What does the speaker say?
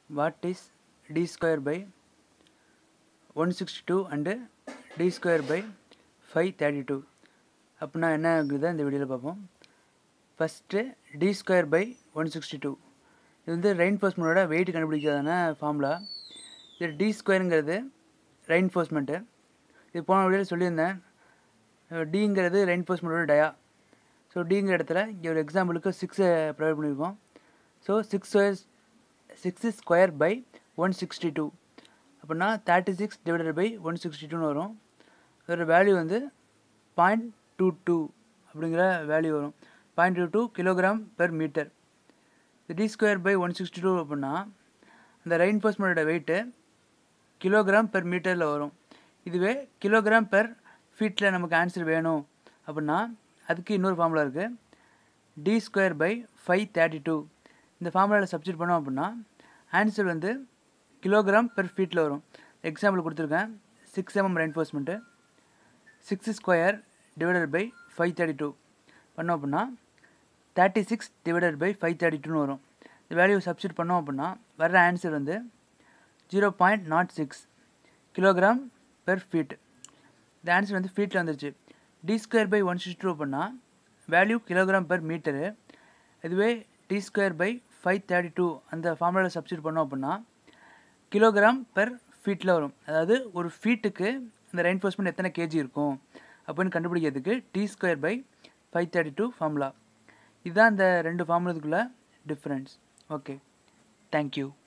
what is T square by one sixty two and T square by five thirty two அப்படின்னா என்ன இருக்குதோ இந்த வீடியோவில் பார்ப்போம் first T square by one sixty two இது வந்து ரெயின்ஃபோர்ஸ்மெண்ட்டோட வெயிட் கண்டுபிடிக்கிறதான ஃபார்முலா இது டி ஸ்கொயருங்கிறது ரெயின்ஃபோர்ஸ்மெண்ட்டு இது போன வீடியோவில் சொல்லியிருந்தேன் டிங்கிறது ரெயின்ஃபோர்ஸ்மெண்ட்டோட டயா ஸோ டிங்கிற இடத்துல இங்கே ஒரு எக்ஸாம்பிளுக்கு சிக்ஸை ப்ரொவைட் பண்ணியிருக்கோம் so six square six square by one sixty two அப்படின்னா thirty six divided by one sixty டூன்னு வரும் அதோட வேல்யூ வந்து பாயிண்ட் டூ டூ அப்படிங்கிற வேல்யூ வரும் point two two kilogram per metre இது T square by one sixty two அப்படின்னா அந்த ரெயின்ஃபோர்ஸ்மெண்ட்டோட வெயிட்டு கிலோகிராம் பெர் மீட்டரில் வரும் இதுவே கிலோகிராம் பெர் ஃபீட்டில் நமக்கு ஆன்சர் வேணும் அப்படின்னா அதுக்கு இன்னொரு ஃபார்முலா இருக்குது T square by five thirty two இந்த ஃபார்முலாவில் சப்ஸ்டியூட் பண்ணோம் அப்படின்னா ஆன்சர் வந்து கிலோகிராம் பெர் ஃபீட்டில் வரும் எக்ஸாம்பிள் கொடுத்துருக்கேன் six MM reinforcement six square divided by five thirty two பண்ணோம் அப்படின்னா thirty six divided by five thirty டூன்னு வரும் இந்த வேல்யூ சப்ஸ்டியூட் பண்ணோம் அப்படின்னா வர்ற ஆன்சர் வந்து zero point nought six kilogram per feet இந்த ஆன்சர் வந்து ஃபீட்டில் வந்துருச்சு T square by one sixty two பண்ணால் வேல்யூ கிலோகிராம் பெர் மீட்டரு இதுவே T square by five thirty two அந்த ஃபார்முலாவில் சப்ஸ்டியூட் பண்ணோம் அப்படின்னா கிலோகிராம் பெர் ஃபீட்டில் வரும் அதாவது ஒரு ஃபீட்டுக்கு இந்த ரெயின்ஃபோர்ஸ்மெண்ட் எத்தனை கேஜி இருக்கும் அப்படின்னு கண்டுபிடிக்கிறதுக்கு T square by five thirty two formula இதுதான் இந்த ரெண்டு ஃபார்முலாத்துக்குள்ள டிஃப்ரென்ஸ் ஓகே தேங்க்யூ